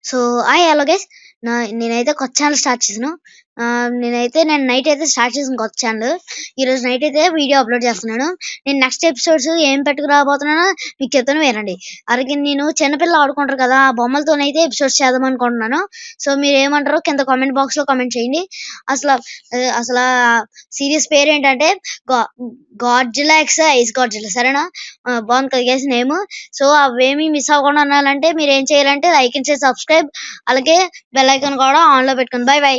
so hi hello guys నా నేనైతే కొత్త ఛానల్ స్టార్ట్ చేశాను ఆ, నేనైతే నేను నైట్ అయితే స్టార్ట్ చేసిన కొత్త ఛానల్ ఈ రోజు నైట్ అయితే వీడియో అప్లోడ్ చేస్తున్నాను నేను నెక్స్ట్ ఎపిసోడ్స్ ఏం పెట్టుకురాబోతున్నానో మీకు చెప్తాను వినండి అలాగే నేను చిన్నపిల్లలు ఆడుకుంటారు కదా ఆ బొమ్మలతోనైతే ఎపిసోడ్స్ చేద్దాం అనుకుంటున్నాను సో మీరు ఏమంటారో కింద కామెంట్ బాక్స్ లో కామెంట్ చేయండి అసలు ఆ, అసలు సీరియస్ పేరు ఏంటంటే గాడ్జిలా ఎక్స్ ఐస్ గాడ్జిలా సరేనా ఆ, బాగుంది కదా గైస్ నేమ్ సో అవేమి మిస్ అవ్వకుండా ఉండాలంటే మీరు ఏం చేయాలంటే లైక్ అండ్ సబ్స్క్రైబ్ అలాగే బెల్ ఐకాన్ కూడా ఆన్ లో పెట్టుకోండి బై బై